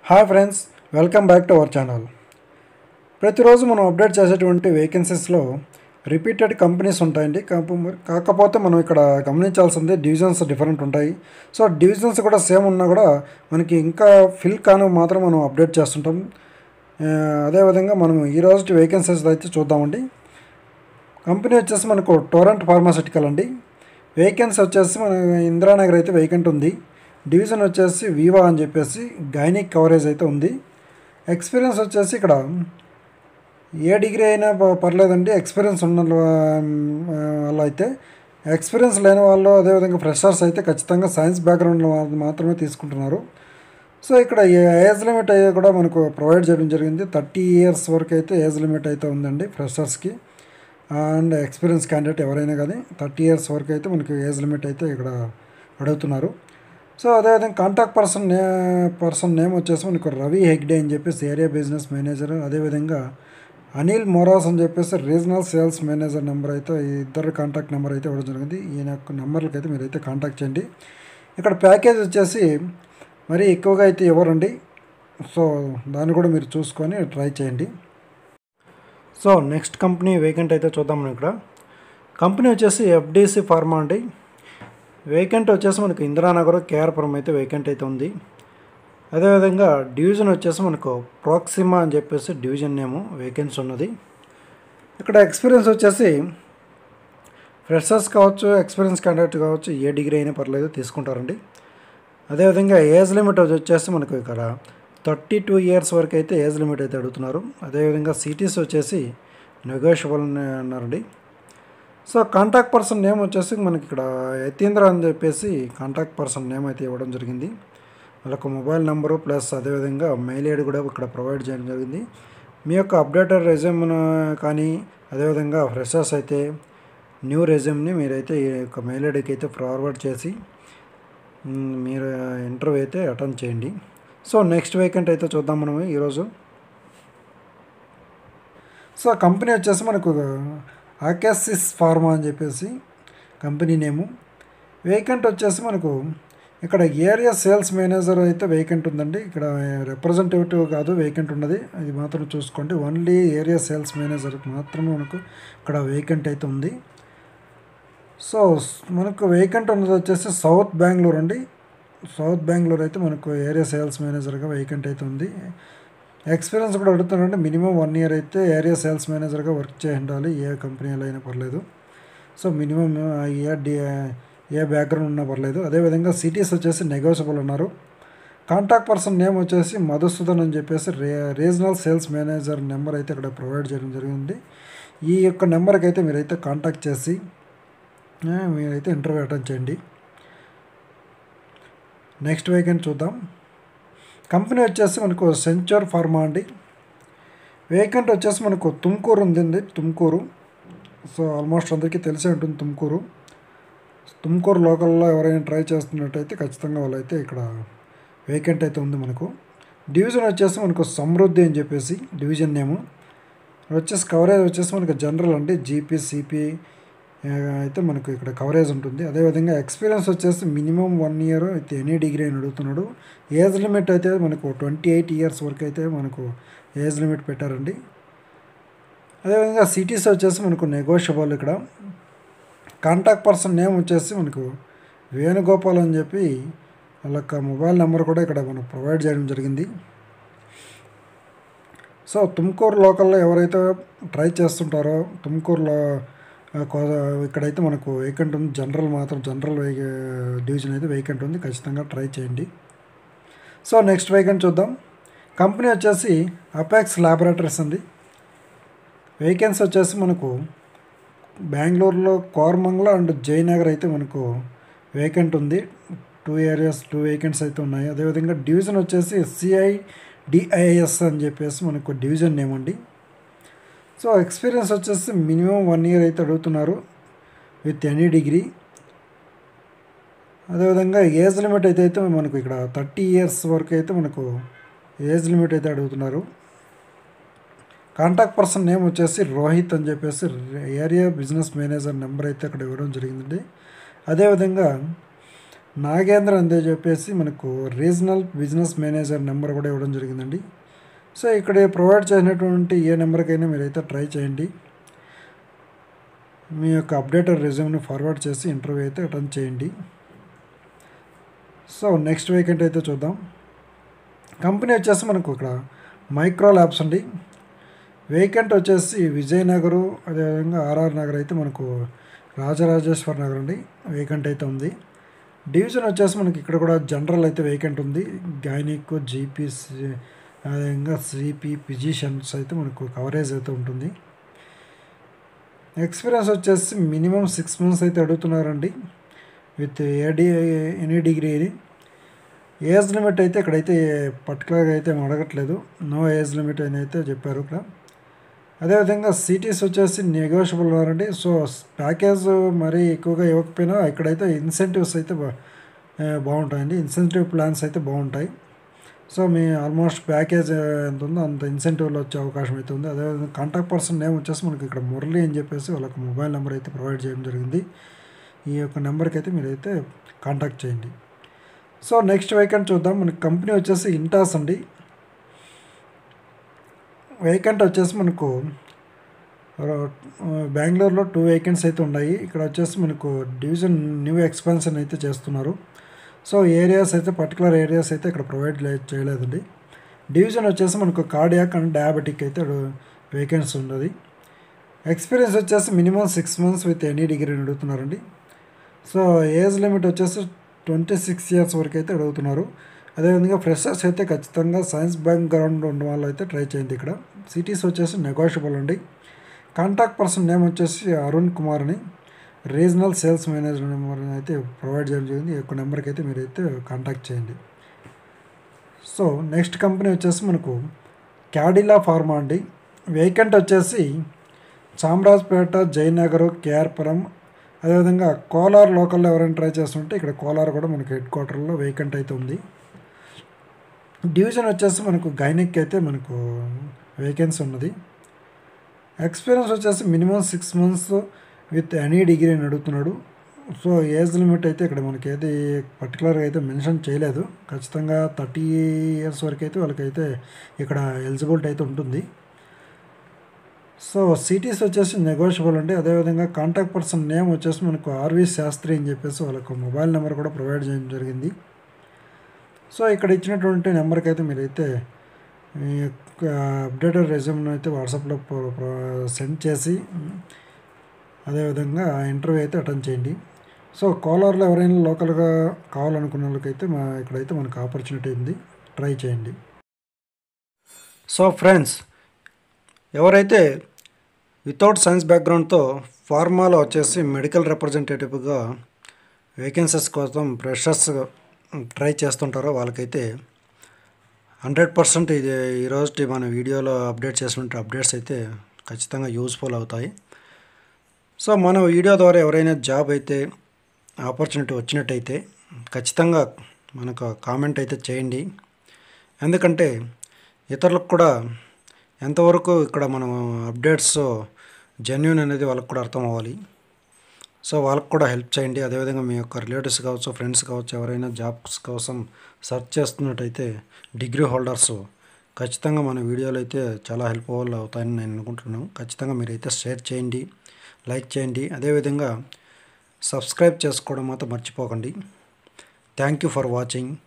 hi friends welcome back to our channel ప్రతిరోజు మనం update చేసేటువంటి వేకెన్సీస్లో రిపీటెడ్ కంపెనీస్ ఉంటాయండి కాకపో- కాకపోతే మనం ఇక్కడ గమనించాల్సింది డివిజన్స్ డిఫరెంట్ ఉంటాయి సో డివిజన్స్ కూడా సేమ్ ఉన్నా కూడా మనకి ఇంకా ఫిల్ కాను మాత్రం మనం అప్డేట్ చేస్తుంటాం ఆ, అదేవిధంగా మనం ఈ రోజు వేకెన్సీస్ అయితే చూద్దామండి కంపెనీ వచ్చేసి మనకు టోరెంట్ ఫార్మాసిటికల్ అండి వేకెన్సీ వచ్చేసి మన ఇందిరానగర్ అయితే వేకెంట్ ఉంది డివిజన్ వచ్చేసి వివా అని చెప్పేసి గైనిక్ కవరేజ్ అయితే ఉంది ఎక్స్పీరియన్స్ వచ్చేసి ఇక్కడ ఏ డిగ్రీ అయినా ప- పర్లేదండి ఎక్స్పీరియన్స్ ఉన్న వాళ్ళు అయితే ఎక్స్పీరియన్స్ లేని వాళ్ళు అదేవిధంగా ఫ్రెషర్స్ అయితే ఖచ్చితంగా సైన్స్ బ్యాక్గ్రౌండ్ వాళ్ళు మాత్రమే తీసుకుంటున్నారు సో ఇక్కడ ఏజ్ లిమిట్ అయ్యి కూడా మనకు ప్రొవైడ్ చేయడం జరిగింది థర్టీ ఇయర్స్ వరకు అయితే ఏజ్ లిమిట్ అయితే ఉందండి ఫ్రెషర్స్కి అండ్ ఎక్స్పీరియన్స్ క్యాండిడేట్ ఎవరైనా కానీ థర్టీ ఇయర్స్ వరకు అయితే మనకి ఏజ్ లిమిట్ అయితే ఇక్కడ అడుగుతున్నారు సో అదేవిధంగా కాంటాక్ట్ పర్సన్ నే పర్సన్ నేమ్ వచ్చేసి మనకు రవి హెగ్డే అని చెప్పేసి ఏరియా బిజినెస్ మేనేజర్ అదేవిధంగా అనిల్ మొరాస్ అని చెప్పేసి రీజనల్ సేల్స్ మేనేజర్ నెంబర్ అయితే ఈ ఇద్దరు కాంటాక్ట్ నెంబర్ అయితే ఇవ్వడం జరిగింది ఈయన యొక్క నెంబర్లకి అయితే మీరైతే కాంటాక్ట్ చేయండి ఇక్కడ ప్యాకేజ్ వచ్చేసి మరీ ఎక్కువగా అయితే ఇవ్వరండి సో దాన్ని కూడా మీరు చూసుకొని ట్రై చేయండి సో నెక్స్ట్ కంపెనీ వేకెంట్ అయితే చూద్దాం మనం ఇక్కడ కంపెనీ వచ్చేసి ఎఫ్డిసి ఫార్మా అండి వేకెంట్ వచ్చేసి మనకు ఇందిరానగర్ కేఆర్పురం అయితే వేకెంట్ అయితే ఉంది అదేవిధంగా డివిజన్ వచ్చేసి మనకు ప్రోక్సిమా అని చెప్పేసి డివిజన్ నేము వేకెన్సీ ఉన్నది ఇక్కడ ఎక్స్పీరియన్స్ వచ్చేసి ఫ్రెషర్స్ కావచ్చు ఎక్స్పీరియన్స్ క్యాండిడేట్ కావచ్చు ఏ డిగ్రీ అయినా పర్లేదు తీసుకుంటారండి అదేవిధంగా ఏజ్ లిమిట్ వచ్చేసి మనకు ఇక్కడ థర్టీ టూ ఇయర్స్ వరకు అయితే ఏజ్ లిమిట్ అయితే అడుగుతున్నారు అదేవిధంగా సిటీస్ వచ్చేసి నెగోషియబుల్ అన్నారండి సో కాంటాక్ట్ పర్సన్ నేమ్ వచ్చేసి మనకి ఇక్కడ యతీంద్ర అని చెప్పేసి కాంటాక్ట్ పర్సన్ నేమ్ అయితే ఇవ్వడం జరిగింది వాళ్ళకు మొబైల్ నెంబరు ప్లస్ అదేవిధంగా మెయిల్ ఐడి కూడా ఇక్కడ ప్రొవైడ్ చేయడం జరిగింది మీ యొక్క అప్డేటెడ్ రెజ్యూమ్ కానీ అదేవిధంగా ఫ్రెషర్స్ అయితే న్యూ రెజ్యూమ్ని మీరైతే ఈ యొక్క మెయిల్ ఐడికి అయితే ఫార్వర్డ్ చేసి మ్, మీరు ఇంటర్వ్యూ అయితే అటెండ్ చేయండి సో నెక్స్ట్ వేకెంట్ అయితే చూద్దాం మనం ఈరోజు సో కంపెనీ వచ్చేసి మనకు ఆకాసిస్ ఫార్మా అని చెప్పేసి కంపెనీ నేము వేకెంట్ వచ్చేసి మనకు ఇక్కడ ఏరియా సేల్స్ మేనేజర్ అయితే వేకెంట్ ఉందండి ఇక్కడ రిప్రజెంటేటివ్ కాదు వేకెంట్ ఉన్నది అది మాత్రం చూసుకోండి ఓన్లీ ఏరియా సేల్స్ మేనేజర్ మాత్రమే మనకు ఇక్కడ వేకెంట్ అయితే ఉంది సో స్- మనకు వేకెంట్ ఉన్నది వచ్చేసి సౌత్ బెంగళూరు అండి సౌత్ బెంగళూరు అయితే మనకు ఏరియా సేల్స్ మేనేజర్గా వేకెంట్ అయితే ఉంది ఎక్స్పీరియన్స్ కూడా అడుగుతున్నారంటే మినిమం వన్ ఇయర్ అయితే ఏరియా సేల్స్ మేనేజర్గా వర్క్ చేసి ఉండాలి ఏ కంపెనీలో అయినా పర్లేదు so minimum A D A background ఉన్నా పర్లేదు అదేవిధంగా సిటీస్ వచ్చేసి నెగోషియబుల్ ఉన్నారు కాంటాక్ట్ పర్సన్ నేమ్ వచ్చేసి మధుసూదన్ అని చెప్పేసి రే రీజనల్ సేల్స్ మేనేజర్ నెంబర్ అయితే ఇక్కడ ప్రొవైడ్ చేయడం జరిగింది ఈ యొక్క నెంబర్కి అయితే మీరైతే కాంటాక్ట్ చేసి ఆ, మీరైతే ఇంటర్వ్యూ అటెండ్ చేయండి నెక్స్ట్ వేకెంట్ చూద్దాం కంపెనీ వచ్చేసి మనకు సెంచర్ ఫార్మా అండి వేకెంట్ వచ్చేసి మనకు తుమ్కూరు ఉందండి తుమ్కూరు సో ఆల్మోస్ట్ అందరికీ తెలిసే ఉంటుంది తుమ్కూరు తుమ్కూరు లోకల్లో ఎవరైనా ట్రై చేస్తున్నట్టయితే ఖచ్చితంగా వాళ్ళైతే ఇక్కడ వేకెంట్ అయితే ఉంది మనకు డివిజన్ వచ్చేసి మనకు సమృద్ధి అని చెప్పేసి డివిజన్ నేము వచ్చేసి కవరేజ్ వచ్చేసి మనకు జనరల్ అండి జీపీ సిపి అయితే మనకు ఇక్కడ కవరేజ్ ఉంటుంది అదేవిధంగా ఎక్స్పీరియన్స్ వచ్చేసి మినిమం వన్ ఇయర్ అయితే ఎనీ డిగ్రీ అని అడుగుతున్నాడు ఏజ్ లిమిట్ అయితే మనకు ట్వంటీ ఎయిట్ ఇయర్స్ వరకు అయితే మనకు ఏజ్ లిమిట్ పెట్టారండి అదేవిధంగా సిటీస్ వచ్చేసి మనకు నెగోషియబుల్ ఇక్కడ కాంటాక్ట్ పర్సన్ నేమ్ వచ్చేసి మనకు వేణుగోపాల్ అని చెప్పి వాళ్ళ యొక్క మొబైల్ నెంబర్ కూడా ఇక్కడ మనకు ప్రొవైడ్ చేయడం జరిగింది సో తుమ్కూరు లోకల్లో ఎవరైతే ట్రై చేస్తుంటారో తుమ్కూరులో ఆ, కో- ఇక్కడైతే మనకు వేకెంట్ ఉంది జనరల్ మాత్రం జనరల్ డివిజన్ అయితే వేకెంట్ ఉంది ఖచ్చితంగా ట్రై చేయండి సో నెక్స్ట్ వేకెంట్ చూద్దాం కంపెనీ వచ్చేసి అపాక్స్ ల్యాబొరేటరీస్ ఉంది వేకెన్సీ వచ్చేసి మనకు బెంగళూరులో కోరమంగళ అండ్ జయనగర్ అయితే మనకు వేకెంట్ ఉంది టూ ఏరియాస్ టూ వేకెంట్స్ అయితే ఉన్నాయి అదేవిధంగా డివిజన్ వచ్చేసి సిఐ డిఐఎస్ అని చెప్పేసి మనకు డివిజన్ నేమ్ అండి సో ఎక్స్పీరియన్స్ వచ్చేసి మినిమం వన్ ఇయర్ అయితే అడుగుతున్నారు విత్ ఎనీ డిగ్రీ అదేవిధంగా ఏజ్ లిమిట్ అయితే అయితే మనకు ఇక్కడ థర్టీ ఇయర్స్ వరకు అయితే మనకు ఏజ్ లిమిట్ అయితే అడుగుతున్నారు కాంటాక్ట్ పర్సన్ నేమ్ వచ్చేసి రోహిత్ అని చెప్పేసి ఏరియా బిజినెస్ మేనేజర్ నెంబర్ అయితే అక్కడ ఇవ్వడం జరిగిందండి అదేవిధంగా నాగేంద్ర అందే చెప్పేసి మనకు రీజనల్ బిజినెస్ మేనేజర్ నెంబర్ కూడా ఇవ్వడం జరిగిందండి సో ఇక్కడ ప్రొవైడ్ చేసినటువంటి ఏ నెంబర్కైనా మీరైతే ట్రై చేయండి మీ యొక్క అప్డేటెడ్ రెజ్యూమ్ని ఫార్వర్డ్ చేసి ఇంటర్వ్యూ అయితే అటెండ్ చేయండి సో నెక్స్ట్ వీకెండ్ అయితే చూద్దాం కంపెనీ వచ్చేసి మనకు ఇక్కడ మైక్రో ల్యాబ్స్ అండి వేకెంట్ వచ్చేసి విజయనగరు అదేవిధంగా ఆర్ఆర్ నగర్ అయితే మనకు రాజరాజేశ్వర నగర్ అండి వేకెంట్ అయితే ఉంది డివిజన్ వచ్చేసి మనకి ఇక్కడ కూడా జనరల్ అయితే వేకెంట్ ఉంది గైనిక్ జీపీ అదేవిధంగా సిపి ఫిజిషియన్స్ అయితే మనకు కవరేజ్ అయితే ఉంటుంది ఎక్స్పీరియన్స్ వచ్చేసి మినిమం సిక్స్ మంత్స్ అయితే అడుగుతున్నారండి with AD any degree age limit అయితే ఇక్కడైతే పర్టికులర్గా అయితే ఏం అడగట్లేదు నో ఏజ్ లిమిట్ అని అయితే చెప్పారు ఇక్కడ అదేవిధంగా సిటీస్ వచ్చేసి నెగోషియబుల్ ఉన్నారండి సో ప్యాకేజ్ మరీ ఎక్కువగా ఇవ్వకపోయినా ఇక్కడైతే ఇన్సెంటివ్స్ అయితే బా బాగుంటాయండి ఇన్సెంటివ్ ప్లాన్స్ అయితే బాగుంటాయి సో మీ ఆల్మోస్ట్ ప్యాకేజ్ ఎంత ఉందో అంత ఇన్సెంటివ్లో వచ్చే అవకాశం అయితే ఉంది అదేవిధంగా కాంటాక్ట్ పర్సన్ నేమ్ వచ్చేసి మనకి ఇక్కడ మురళి అని చెప్పేసి వాళ్ళకి మొబైల్ నెంబర్ అయితే ప్రొవైడ్ చేయడం జరిగింది ఈ యొక్క నెంబర్కి అయితే మీరైతే కాంటాక్ట్ చేయండి సో నెక్స్ట్ వేకెంట్ చూద్దాం మనకి కంపెనీ వచ్చేసి ఇంటాస్ అండి వేకెంట్ వచ్చేసి మనకు బెంగళూరులో టూ వేకెంట్స్ అయితే ఉన్నాయి ఇక్కడ వచ్చేసి మనకు డివిజన్ న్యూ ఎక్స్పాన్షన్ అయితే చేస్తున్నారు సో ఏరియాస్ అయితే పర్టికులర్ ఏరియాస్ అయితే ఇక్కడ ప్రొవైడ్ చేయలేదండి డివిజన్ వచ్చేసి మనకు కార్డియాక్ అండ్ డయాబెటిక్ అయితే వేకెన్సీ ఉన్నది ఎక్స్పీరియన్స్ వచ్చేసి minimum six months with any degree అడుగుతున్నారండి సో ఏజ్ లిమిట్ వచ్చేసి ట్వంటీ సిక్స్ ఇయర్స్ వరకు అయితే అడుగుతున్నారు అదేవిధంగా ఫ్రెషర్స్ అయితే ఖచ్చితంగా సైన్స్ బ్యాక్గ్రౌండ్ ఉన్న వాళ్ళు అయితే ట్రై చేయండి ఇక్కడ సిటీస్ వచ్చేసి నెగోషియబుల్ అండి కాంటాక్ట్ పర్సన్ నేమ్ వచ్చేసి అరుణ్ కుమార్ అని రీజనల్ సేల్స్ మేనేజర్ నెంబర్ అయితే ప్రొవైడ్ చేయడం జరిగింది ఈ యొక్క నెంబర్కి అయితే మీరైతే కాంటాక్ట్ చేయండి సో నెక్స్ట్ కంపెనీ వచ్చేసి మనకు క్యాడిలా ఫార్మా అండి వేకెంట్ వచ్చేసి చామరాజ్పేట జయనగర్ కేఆర్పురం అదేవిధంగా కోలార్ లోకల్లో ఎవరైనా ట్రై చేస్తుంటే ఇక్కడ కోలార్ కూడా మనకి హెడ్ క్వార్టర్లో వేకెంట్ అయితే ఉంది డివిజన్ వచ్చేసి మనకు గైనిక్ అయితే మనకు వేకెన్సీ ఉన్నది ఎక్స్పీరియన్స్ వచ్చేసి minimum six months with any degree అని అడుగుతున్నాడు సో ఏజ్ లిమిట్ అయితే ఇక్కడ మనకి ఏది పర్టికులర్గా అయితే మెన్షన్ చేయలేదు ఖచ్చితంగా థర్టీ ఇయర్స్ వరకు అయితే వాళ్ళకైతే ఇక్కడ ఎలిజిబిలిటీ అయితే ఉంటుంది సో సిటీస్ వచ్చేసి నెగోషియబుల్ అండి అదేవిధంగా కాంటాక్ట్ పర్సన్ నేమ్ వచ్చేసి మనకు ఆర్వి శాస్త్రి అని చెప్పేసి వాళ్ళకు మొబైల్ నెంబర్ కూడా ప్రొవైడ్ చేయడం జరిగింది సో ఇక్కడ ఇచ్చినటువంటి నెంబర్కి అయితే మీరైతే మీ యొక్క అప్డేటెడ్ రెజ్యూమ్ను అయితే వాట్సాప్లో సెండ్ చేసి అదేవిధంగా ఇంటర్వ్యూ అయితే అటెండ్ చేయండి సో కోలార్లో ఎవరైనా లోకల్గా కావాలనుకున్న వాళ్ళకైతే మా ఇక్కడైతే మనకు ఆపర్చునిటీ ఉంది ట్రై చేయండి సో ఫ్రెండ్స్ ఎవరైతే వితౌట్ సైన్స్ బ్యాక్గ్రౌండ్తో ఫార్మాలో వచ్చేసి మెడికల్ రిప్రజెంటేటివ్గా వేకెన్సీస్ కోసం ఫ్రెషర్స్ ట్రై చేస్తుంటారో వాళ్ళకైతే హండ్రెడ్ పర్సెంట్ ఇది ఈరోజు మన వీడియోలో అప్డేట్ చేసినట్టు అప్డేట్స్ అయితే ఖచ్చితంగా యూస్ఫుల్ అవుతాయి సో మన వీడియో ద్వారా ఎవరైనా జాబ్ అయితే ఆపర్చునిటీ వచ్చినట్టయితే ఖచ్చితంగా మనకు కామెంట్ అయితే చేయండి ఎందుకంటే ఇతరులకు కూడా ఎంతవరకు ఇక్కడ మనం అప్డేట్స్ జెన్యున్ అనేది వాళ్ళకు కూడా అర్థం అవ్వాలి సో వాళ్ళకు కూడా హెల్ప్ చేయండి అదేవిధంగా మీ యొక్క రిలేటివ్స్ కావచ్చు ఫ్రెండ్స్ కావచ్చు ఎవరైనా జాబ్స్ కోసం సెర్చ్ చేస్తున్నట్టయితే డిగ్రీ హోల్డర్స్ ఖచ్చితంగా మన వీడియోలు అయితే చాలా హెల్ప్ఫుల్ అవుతాయని నేను అనుకుంటున్నాను ఖచ్చితంగా మీరైతే షేర్ చేయండి లైక్ చేయండి అదేవిధంగా సబ్స్క్రైబ్ చేసుకోవడం మాత్రం మర్చిపోకండి థ్యాంక్ యూ ఫర్ వాచింగ్